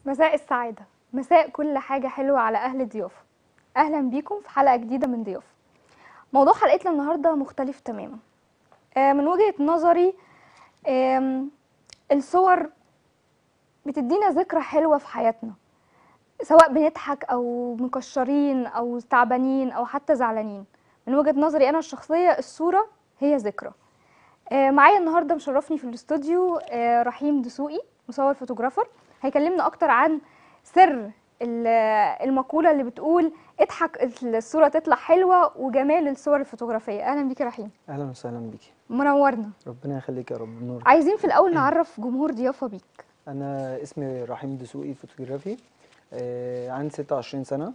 مساء السعادة مساء كل حاجة حلوة على أهل ضيافة أهلا بيكم في حلقة جديدة من ضيافة موضوع حلقتنا النهاردة مختلف تماما آه، من وجهة نظري آم، الصور بتدينا ذكرى حلوة في حياتنا سواء بنضحك أو مكشرين أو تعبانين أو حتى زعلانين من وجهة نظري أنا الشخصية الصورة هي ذكرى آه، معايا النهارده مشرفني في الاستوديو آه، رحيم دسوقي مصور فوتوغرافر هيكلمنا اكتر عن سر ال- المقوله اللي بتقول اضحك الصوره تطلع حلوه وجمال الصور الفوتوغرافيه اهلا بيك يا رحيم اهلا وسهلا بيكي منورنا ربنا يخليك يا رب نور عايزين في الاول نعرف جمهور ضيافه بيك انا اسمي رحيم دسوقي فوتوغرافي آه عندي 26 سنه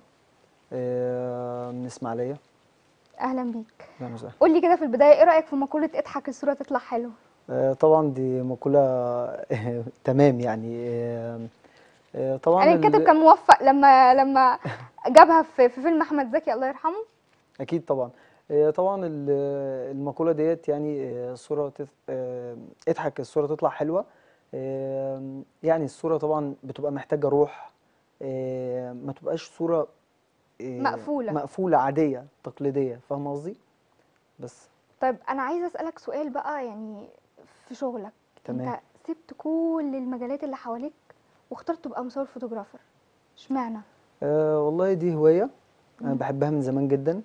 آه من اسماعيليه اهلا بيك اهلا وسهلا قول لي كده في البدايه ايه رايك في مقوله اضحك الصوره تطلع حلوه آه طبعا دي مقوله تمام يعني آه آه طبعا يعني الكاتب ال- كان موفق لما لما جابها في, في فيلم احمد زكي الله يرحمه اكيد طبعا آه طبعا ال- المقوله ديت يعني آه، الصوره تت... آه اضحك الصوره تطلع حلوه آه يعني الصوره طبعا بتبقى محتاجه روح آه ما تبقاش صوره آه، مقفولة. مقفوله عاديه تقليديه فاهم قصدي بس طيب انا عايزه اسالك سؤال بقى يعني في شغلك تمام. انت سبت كل المجالات اللي حواليك واخترت تبقى مصور فوتوغرافر اشمعنى أه والله دي هواية أنا مم. بحبها من زمان جدا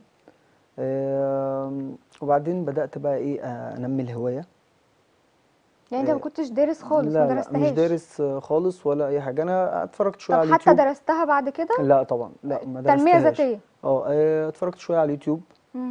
أه وبعدين بدأت بقى إيه آه، أنمي الهواية يعني انت ما إيه، كنتش دارس خالص لا ما لا درستهاش مش دارس آه، خالص ولا أي حاجة أنا اتفرجت شوية طب على حتى اليوتيوب درستها بعد كده لا طبعا لا ما تنميه درستهاش ذاتيه اه آه، اتفرجت شوية على اليوتيوب مم.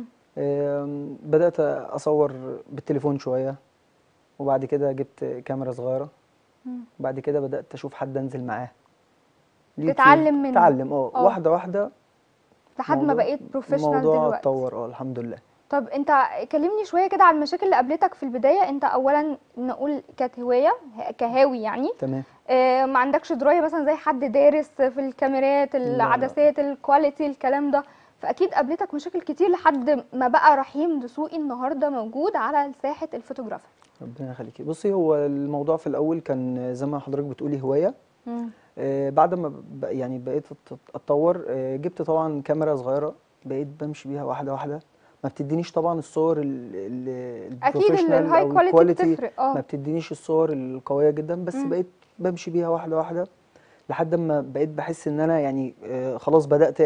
آه، بدأت أصور بالتليفون شوية وبعد كده جبت كاميرا صغيرة مم. وبعد كده بدأت أشوف حد أنزل معاه اليوتيوب. تتعلم منه. تتعلم اه اه. واحدة واحدة لحد ما الموضوع- بقيت بروفيشنال الموضوع دلوقتي اتطور اه الحمد لله طب انت كلمني شويه كده عن المشاكل اللي قابلتك في البدايه انت اولا نقول كانت هوايه كهاوي يعني تمام اه ما عندكش درايه مثلا زي حد دارس في الكاميرات لا. العدسات الكواليتي الكلام ده فاكيد قابلتك مشاكل كتير لحد ما بقى رحيم دسوقي النهارده موجود على ساحه الفوتوغرافر ربنا يخليكي بصي هو الموضوع في الاول كان زي ما حضرتك بتقولي هوايه مم. آه بعد ما ب- يعني بقيت أت- اتطور آه جبت طبعا كاميرا صغيره بقيت بمشي بيها واحده واحده ما بتدينيش طبعا الصور ال- ال- اكيد البروفيشنال الهاي او كواليتي الكواليتي بتفرق ما اه بتدينيش الصور القويه جدا بس مم. بقيت بمشي بيها واحده واحده لحد ما بقيت بحس ان انا يعني آه خلاص بدات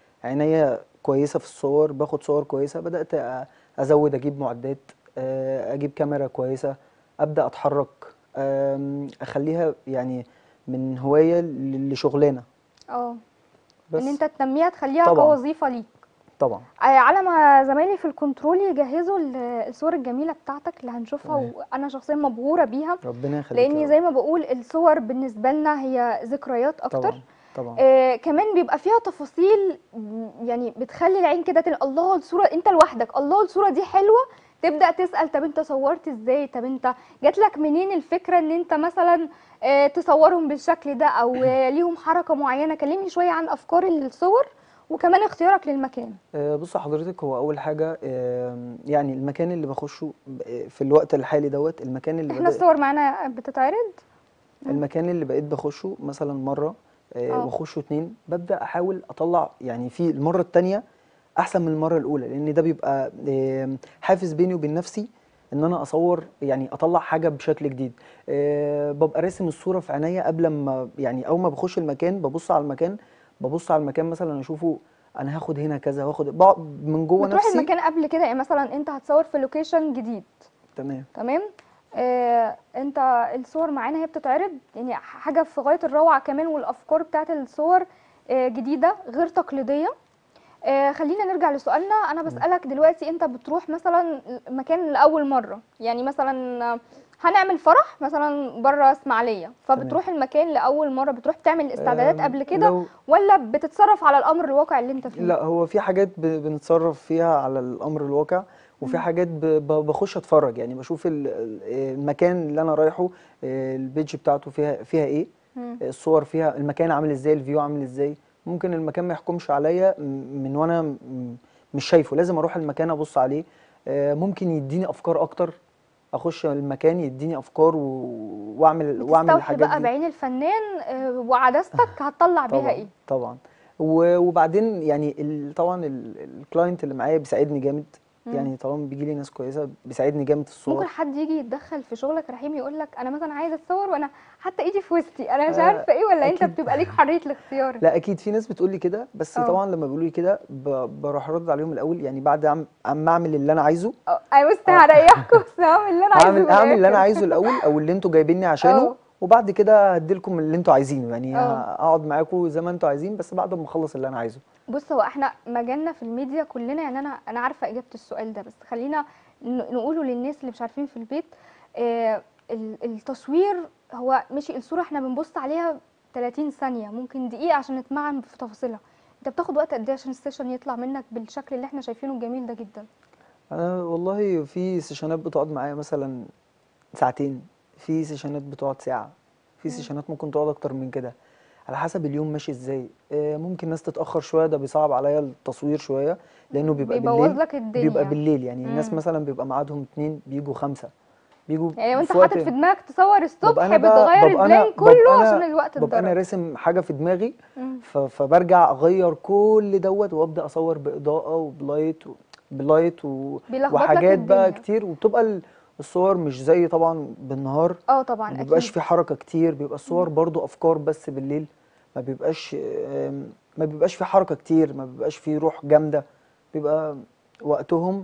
عينيا كويسه في الصور باخد صور كويسه بدات أ- ازود اجيب معدات آه اجيب كاميرا كويسه ابدا اتحرك آم، اخليها يعني من هوايه ل- لشغلانه اه بس ان انت تنميها تخليها طبعاً. كوظيفه ليك طبعا آه، على ما زمايلي في الكنترول يجهزوا ال- الصور الجميله بتاعتك اللي هنشوفها تمام. وانا شخصيا مبهوره بيها ربنا يخليك يا لاني رب. زي ما بقول الصور بالنسبه لنا هي ذكريات اكتر طبعا طبعا آه كمان بيبقى فيها تفاصيل م- يعني بتخلي العين كده تل... الله الصوره انت لوحدك الله الصوره دي حلوه تبدا تسال طب انت صورت ازاي طب انت جات لك منين الفكره ان انت مثلا آه تصورهم بالشكل ده او آه ليهم حركه معينه كلمني شويه عن افكار الصور وكمان اختيارك للمكان آه، بص حضرتك هو اول حاجه آم، يعني المكان اللي بخشه ب- في الوقت الحالي دوت المكان اللي احنا بدأ الصور معانا بتتعرض المكان اللي بقيت بخشه مثلا مره آه، اه. واخشه اتنين ببدا احاول اطلع يعني في المره التانيه احسن من المره الاولى لان ده بيبقى آم، حافز بيني وبين نفسي ان انا اصور يعني اطلع حاجه بشكل جديد آه، ببقى راسم الصوره في عينيا قبل ما يعني اول ما بخش المكان ببص على المكان ببص على المكان مثلا اشوفه انا هاخد هنا كذا واخد بقعد من جوه بتروح نفسي المكان قبل كده يعني مثلا انت هتصور في لوكيشن جديد تمام تمام آه، انت الصور معانا هي بتتعرض يعني حاجه في غايه الروعه كمان والافكار بتاعت الصور آه، جديده غير تقليديه آه، خلينا نرجع لسؤالنا انا بسالك دلوقتي انت بتروح مثلا مكان لاول مره يعني مثلا آه، هنعمل فرح مثلا بره اسماعيليه فبتروح المكان لاول مره بتروح تعمل استعدادات آم، قبل كده لو ولا بتتصرف على الامر الواقع اللي انت فيه لا هو في حاجات ب- بنتصرف فيها على الامر الواقع وفي حاجات ب- ب- بخش اتفرج يعني بشوف ال- ال- المكان اللي انا رايحه آه، البيج بتاعته فيها فيها ايه مم. الصور فيها المكان عامل ازاي الفيو عامل ازاي ممكن المكان ما يحكمش عليا م- من وانا م- مش شايفه لازم اروح المكان ابص عليه آه، ممكن يديني افكار اكتر اخش المكان يديني افكار و- واعمل واعمل بتستوحي الحاجات بقى دي بعين الفنان آه، وعدستك هتطلع بيها طبعا ايه طبعا و- وبعدين يعني ال- طبعا الكلاينت اللي معايا بيساعدني جامد مم. يعني طالما بيجي لي ناس كويسه بيساعدني جامد في الصور ممكن حد يجي يتدخل في شغلك رحيم يقول لك انا مثلا عايزه اتصور وانا حتى ايدي في وسطي انا مش آه، عارفه ايه ولا انت أكيد. بتبقى ليك حريه الاختيار لا اكيد في ناس بتقول لي كده بس اه. طبعا لما بيقولوا لي كده ب- بروح ارد عليهم الاول يعني بعد عم عم اعمل اللي انا عايزه اه، انا بص اه. هريحكم بس هعمل اللي انا عايزه هعمل في هعمل اللي انا الآخر. عايزه الاول او اللي انتوا جايبيني عشانه اه. وبعد كده هديلكم اللي انتوا عايزينه يعني اه. هقعد معاكم زي ما انتوا عايزين بس بعد ما اخلص اللي انا عايزه بص هو احنا مجالنا في الميديا كلنا يعني انا انا عارفه اجابه السؤال ده بس خلينا ن- نقوله للناس اللي مش عارفين في البيت آه ال- التصوير هو ماشي الصوره احنا بنبص عليها 30 ثانيه ممكن دقيقه عشان نتمعن في تفاصيلها انت بتاخد وقت قد ايه عشان السيشن يطلع منك بالشكل اللي احنا شايفينه الجميل ده جدا انا والله في سيشنات بتقعد معايا مثلا ساعتين في سيشنات بتقعد ساعة في مم. سيشنات ممكن تقعد اكتر من كده على حسب اليوم ماشي ازاي آه، ممكن ناس تتأخر شوية ده بيصعب عليا التصوير شوية لانه بيبقى بيبوظ بالليل لك الدنيا بيبقى بالليل يعني الناس مم. مثلا بيبقى ميعادهم اتنين بيجوا خمسة بيجوا يعني وانت في وقت حاطط في دماغك تصور ببقى الصبح انا بقى بتغير ببقى البلان انا كله ببقى عشان انا الوقت ببقى انا اتضرب راسم حاجة في دماغي مم. ف- فبرجع اغير كل دوت وابدا اصور باضاءه وبلايت و... بلايت و... بيلخبط لك وحاجات بقى الدنيا كتير وبتبقى ال- الصور مش زي طبعا بالنهار اه طبعا ما بيبقاش اكيد في حركه كتير بيبقى الصور برضو افكار بس بالليل ما بيبقاش آم، ما بيبقاش في حركه كتير ما بيبقاش في روح جامده بيبقى وقتهم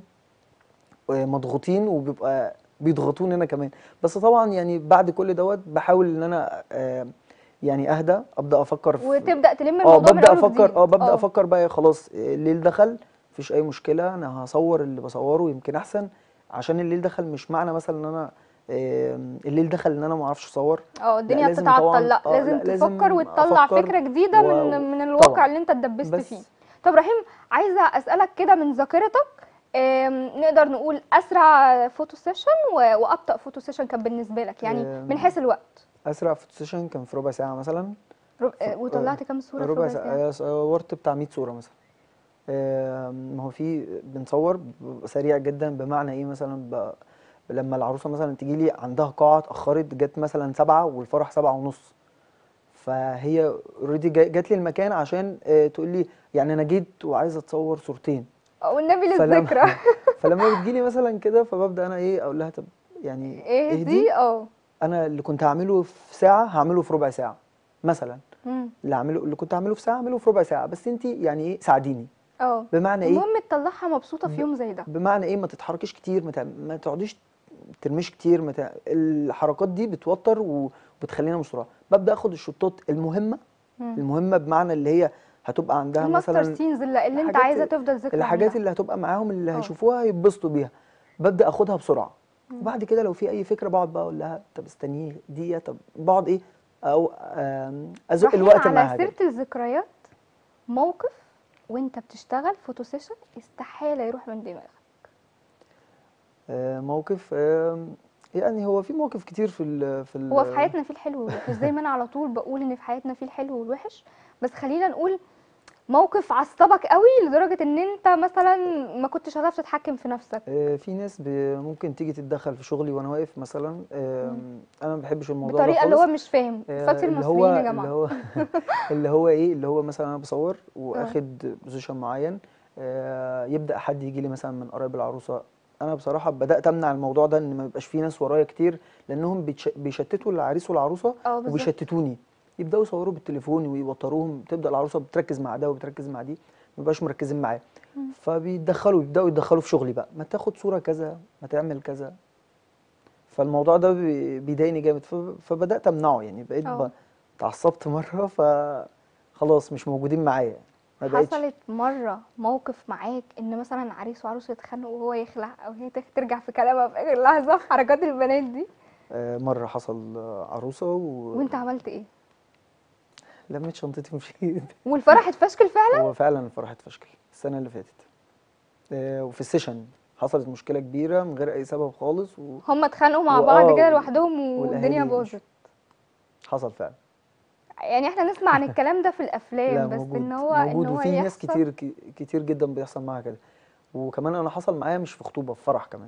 آه، مضغوطين وبيبقى بيضغطوني انا كمان بس طبعا يعني بعد كل دوت بحاول ان انا آه، يعني اهدى ابدا افكر في وتبدا تلم اه الموضوع من ببدا اول افكر وجديد اه ببدا اه افكر بقى خلاص الليل دخل مفيش اي مشكله انا هصور اللي بصوره يمكن احسن عشان الليل دخل مش معنى مثلا ان انا آم، الليل دخل ان انا ما اعرفش اصور اه لا الدنيا لازم طبعا بتتعطل لا اه لازم لا لازم تفكر وتطلع افكر فكرة جديدة و... من من الواقع طبعا اللي انت اتدبست فيه بس طب رحيم عايزة اسألك كده من ذاكرتك آم، نقدر نقول اسرع فوتو سيشن و- وابطأ فوتو سيشن كان بالنسبة لك يعني من آم، حيث الوقت اسرع فوتو سيشن كان في ربع ساعه مثلا رب... في آه، وطلعت كام صورة في ربع ربع ساعة ساعه صورت بتاع 100 صوره مثلا آم، ما هو في بنصور بيبقى سريع جدا بمعنى ايه مثلا ب... لما العروسه مثلا تجي لي عندها قاعه اتاخرت جت مثلا سبعة والفرح سبعة ونص فهي اوريدي جات لي المكان عشان آه، تقول لي يعني انا جيت وعايزه اتصور صورتين والنبي فلما للذكرى فلما بتجيلي مثلا كده فببدا انا ايه اقول لها طب يعني ايه اهدي دي اه انا اللي كنت هعمله في ساعه هعمله في ربع ساعه مثلا مم. اللي هعمله اللي كنت هعمله في ساعه هعمله في ربع ساعه بس انت يعني ايه ساعديني اه بمعنى ايه المهم تطلعها مبسوطة في ب- يوم زي ده بمعنى ايه ما تتحركيش كتير ما, تع... ما تقعديش ترميش كتير ما تع... الحركات دي بتوتر وبتخلينا مش صراحة ببدا اخد الشوطات المهمه مم. المهمه بمعنى اللي هي هتبقى عندها الماستر مثلا سينز اللي, اللي انت الحاجات عايزة تفضل ذكرى الحاجات عنها اللي هتبقى معاهم اللي اه هيشوفوها هيتبسطوا بيها ببدا اخدها بسرعه مم. وبعد كده لو في اي فكره بقعد بقى اقول لها طب استني دقيقه طب بقعد ايه او آم، ازق رحيم الوقت على معاها كده سيرة الذكريات موقف وانت بتشتغل فوتو سيشن استحالة يروح من دماغك آه، موقف آم، يعني هو في مواقف كتير في ال في ال هو في حياتنا فيه الحلو والوحش زي ما انا على طول بقول ان في حياتنا فيه الحلو والوحش بس خلينا نقول موقف عصبك قوي لدرجة ان انت مثلا ما كنتش هتعرف تتحكم في نفسك آه، في ناس ب- ممكن تيجي تتدخل في شغلي وانا واقف مثلا مم. آم، انا ما بحبش الموضوع ده بطريقة اللي هو خالص مش فاهم آه، فاكر اللي المصريين هو يا اللي جماعة هو اللي هو ايه اللي هو مثلا انا بصور اه واخد بوزيشن معين آه، يبدا حد يجي لي مثلا من قرايب العروسه انا بصراحه بدات امنع الموضوع ده ان ما يبقاش في ناس ورايا كتير لانهم بيتش- بيشتتوا العريس والعروسه اه بالظبط وبيشتتوني يبداوا يصوروا بالتليفون ويوتروهم تبدا العروسه بتركز مع ده وبتركز مع دي ما بيبقاش مركزين معاه مم. فبيتدخلوا يبداوا يتدخلوا في شغلي بقى ما تاخد صوره كذا ما تعمل كذا فالموضوع ده بي- بيضايقني جامد ف- فبدات امنعه يعني بقيت اه ب- اتعصبت مره فخلاص مش موجودين معايا ما بقتش حصلت مرة موقف معاك ان مثلا عريس وعروسة يتخانقوا وهو يخلع او هي تخ- ترجع في كلامها في اخر لحظة حركات البنات دي آه، مره حصل آه، عروسه وانت عملت ايه ولميت شنطتي ومشيت والفرح اتفشكل فعلا هو فعلا الفرح اتفشكل السنه اللي فاتت آه، وفي السيشن حصلت مشكله كبيره من غير اي سبب خالص و... هم اتخانقوا مع بعض واه كده لوحدهم والدنيا والاهالي باظت مش حصل فعلا يعني احنا نسمع عن الكلام ده في لا الافلام بس موجود ان هو ان موجود هو وفي ناس يحصل كتير ك- كتير جدا بيحصل معاها كده وكمان انا حصل معايا مش في خطوبه في فرح كمان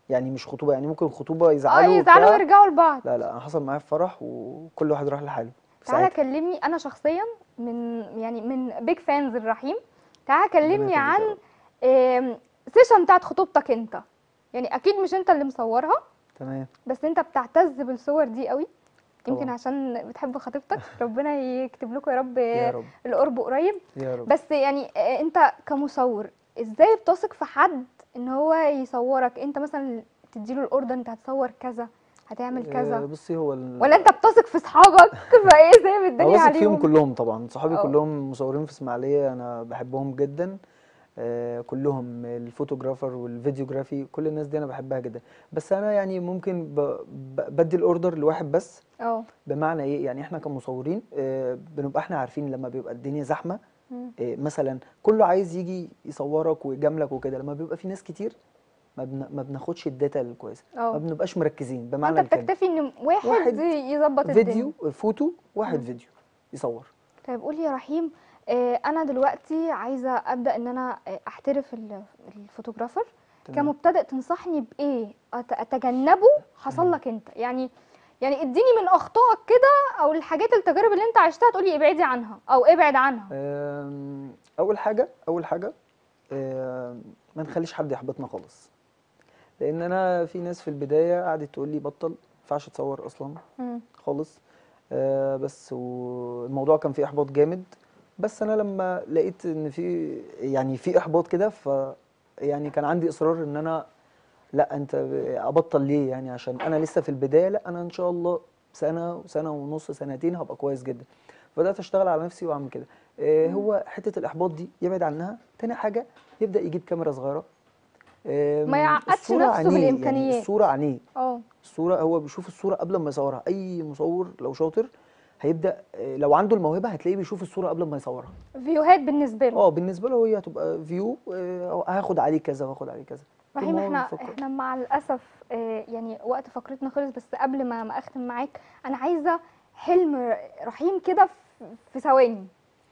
يعني مش خطوبه يعني ممكن خطوبه اه يزعلوا يزعلوا وبتاع. ويرجعوا لبعض لا لا انا حصل معايا في فرح وكل واحد راح لحاله في تعالى ساعتها. كلمني انا شخصيا من يعني من بيج فانز الرحيم تعالى كلمني ربنا يخليك يا عن رب. آم، سيشن بتاعت خطوبتك انت يعني اكيد مش انت اللي مصورها تمام بس انت بتعتز بالصور دي قوي يمكن طبعا. عشان بتحب خطيبتك ربنا يكتب لكم يا رب يا رب القرب قريب يا رب بس يعني آه، انت كمصور ازاي بتثق في حد ان هو يصورك انت مثلا تديله الاوردر انت هتصور كذا هتعمل آه، كذا بصي هو ال... ولا انت بتثق في اصحابك فايه سايب الدنيا بثق فيهم عليهم كلهم طبعا صحابي اه. كلهم مصورين في اسماعيليه انا بحبهم جدا آه، كلهم الفوتوغرافر والفيديوغرافي كل الناس دي انا بحبها جدا بس انا يعني ممكن ب... ب... بدي الاوردر لواحد بس اه بمعنى ايه يعني احنا كمصورين آه، بنبقى احنا عارفين لما بيبقى الدنيا زحمه مم. آه، مثلا كله عايز يجي يصورك ويجاملك وكده لما بيبقى في ناس كتير ما, بن... ما بناخدش الداتا الكويسه ما اه بنبقاش مركزين بمعنى فانت الكلمه بتكتفي ان واحد, واحد يظبط الدنيا فيديو فوتو واحد مم. فيديو يصور طيب قولي يا رحيم آه، انا دلوقتي عايزه ابدا ان انا آه، احترف ال- الفوتوغرافر تمام. كمبتدئ تنصحني بايه أت- اتجنبه حصل لك انت يعني يعني اديني من اخطائك كده او الحاجات التجارب اللي انت عشتها تقولي ابعدي عنها او ابعد عنها أم، اول حاجه اول حاجه أم، ما نخليش حد يحبطنا خالص لان انا في ناس في البدايه قعدت تقول لي بطل ما ينفعش تصور اصلا مم. خالص أه، بس والموضوع كان فيه احباط جامد بس انا لما لقيت ان في يعني في احباط كده ف يعني كان عندي اصرار ان انا لا انت ابطل ليه يعني عشان انا لسه في البدايه لا انا ان شاء الله سنه وسنه ونص سنتين هبقى كويس جدا بدات اشتغل على نفسي واعمل كده آه، هو حته الاحباط دي يبعد عنها تاني حاجه يبدا يجيب كاميرا صغيره آم، ما يعقدش الصورة نفسه عينيه، بالإمكانيات. يعني الصوره عينيه اه الصوره هو بيشوف الصوره قبل ما يصورها اي مصور لو شاطر هيبدا آه، لو عنده الموهبه هتلاقيه بيشوف الصوره قبل ما يصورها فيوهات بالنسبه له اه بالنسبه له هي هتبقى فيو آه، هاخد عليه كذا واخد عليه كذا طول رحيم ما هو احنا بيفكر. احنا مع الاسف آه، يعني وقت فقرتنا خلص بس قبل ما ما اختم معاك انا عايزه حلم رحيم كده في- في ثواني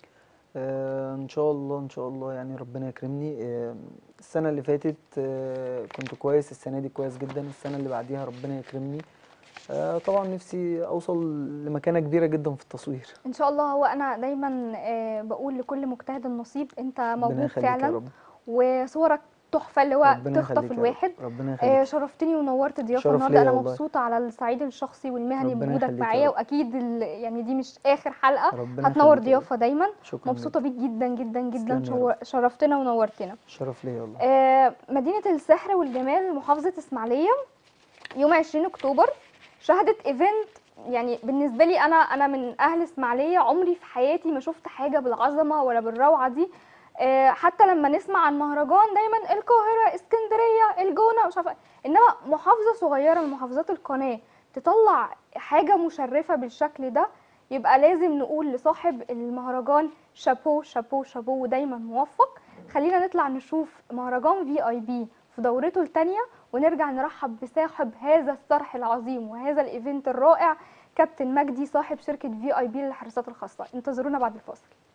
آه ان شاء الله ان شاء الله يعني ربنا يكرمني آه السنه اللي فاتت آه كنت كويس السنه دي كويس جدا السنه اللي بعديها ربنا يكرمني آه طبعا نفسي اوصل لمكانه كبيره جدا في التصوير ان شاء الله هو انا دايما آه، بقول لكل مجتهد النصيب انت ربنا موهوب يخليك يا فعلا رب وصورك تحفه اللي هو ربنا تخطف يخليك يا رب. الواحد ربنا آه، يخليك شرفتني ونورت ضيافه شرف النهارده ليا انا والله. مبسوطه على الصعيد الشخصي والمهني ربنا بوجودك يخليك يا معايا رب. واكيد ال- يعني دي مش اخر حلقه ربنا هتنور يخليك يا رب. ضيافه دايما شكرا مبسوطه بيك جدا جدا جدا تسلم يا رب. شو- شرفتنا ونورتنا شرف ليا والله آه، مدينة السحر والجمال محافظة إسماعيلية يوم 20 أكتوبر شهدت ايفنت يعني بالنسبة لي أنا أنا من أهل إسماعيلية عمري في حياتي ما شفت حاجة بالعظمة ولا بالروعة دي آه، حتى لما نسمع عن مهرجان دايما القاهرة اسكندرية الجونة مش عارفة إنما محافظة صغيرة من محافظات القناة تطلع حاجة مشرفة بالشكل ده يبقى لازم نقول لصاحب المهرجان شابو شابو شابو ودايما موفق خلينا نطلع نشوف مهرجان في اي بي في دورته الثانيه ونرجع نرحب بصاحب هذا الصرح العظيم وهذا الايفنت الرائع كابتن مجدي صاحب شركه في اي بي للحراسات الخاصه انتظرونا بعد الفاصل